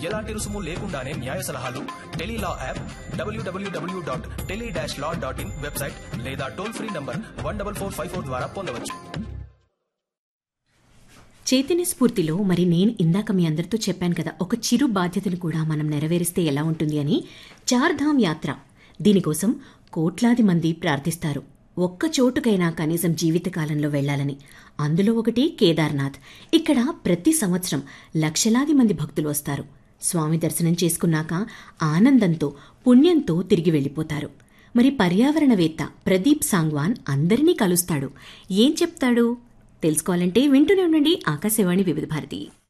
ఎలాంటి రుసుము లేకుండానే న్యాయ సలహాలు టెలీలా యాప్ డబ్ల్యూడబ్ల్యూడబ్ల్యూ dot tele dash law dot in website లేదా toll free number one double four five four ద్వారా పొందవచ్చు చైతన్య స్ఫూర్తిలో మరి నేను ఇందాక మీ అందరితో చెప్పాను కదా ఒక చిరు బాధ్యతను కూడా మనం నెరవేరిస్తే ఎలా ఉంటుంది అని చార్ధామ్ యాత్ర దీనికోసం కోట్లాది మంది ప్రార్థిస్తారు ఒక్క చోటుకైనా కనీసం జీవితకాలంలో వెళ్లాలని అందులో ఒకటి కేదార్నాథ్ ఇక్కడ ప్రతి సంవత్సరం లక్షలాది మంది భక్తులు వస్తారు స్వామి దర్శనం చేసుకున్నాక ఆనందంతో పుణ్యంతో తిరిగి వెళ్ళిపోతారు మరి పర్యావరణవేత్త ప్రదీప్ సాంగ్వాన్ అందరినీ కలుస్తాడు ఏం చెప్తాడు తెలుసుకోవాలంటే వింటూనే ఉండండి ఆకాశవాణి వివిధ భారతి